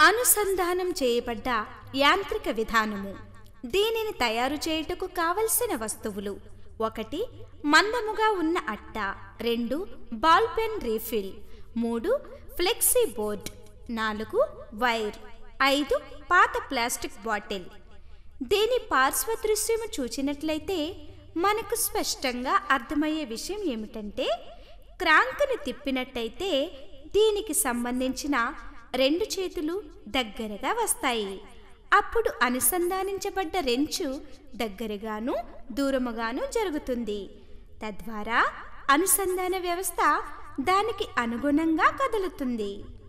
అనుసంధానం చేయబడ్డ యాంత్రిక విధానము దీనిని తయారు చేయుటకు కావలసిన వస్తువులు ఒకటి మందముగా ఉన్న అట్ట రెండు బాల్ పెన్ రీఫిల్ మూడు ఫ్లెక్సీ బోర్డ్ నాలుగు వైర్ ఐదు పాత ప్లాస్టిక్ బాటిల్ దీని పార్శ్వ దృశ్యము చూచినట్లయితే మనకు స్పష్టంగా అర్థమయ్యే విషయం ఏమిటంటే క్రాంక్ని తిప్పినట్టయితే దీనికి సంబంధించిన రెండు చేతులు దగ్గరగా వస్తాయి అప్పుడు అనుసంధానించబడ్డ రెంచు దగ్గరగాను దూరముగాను జరుగుతుంది తద్వారా అనుసంధాన వ్యవస్థ దానికి అనుగుణంగా కదులుతుంది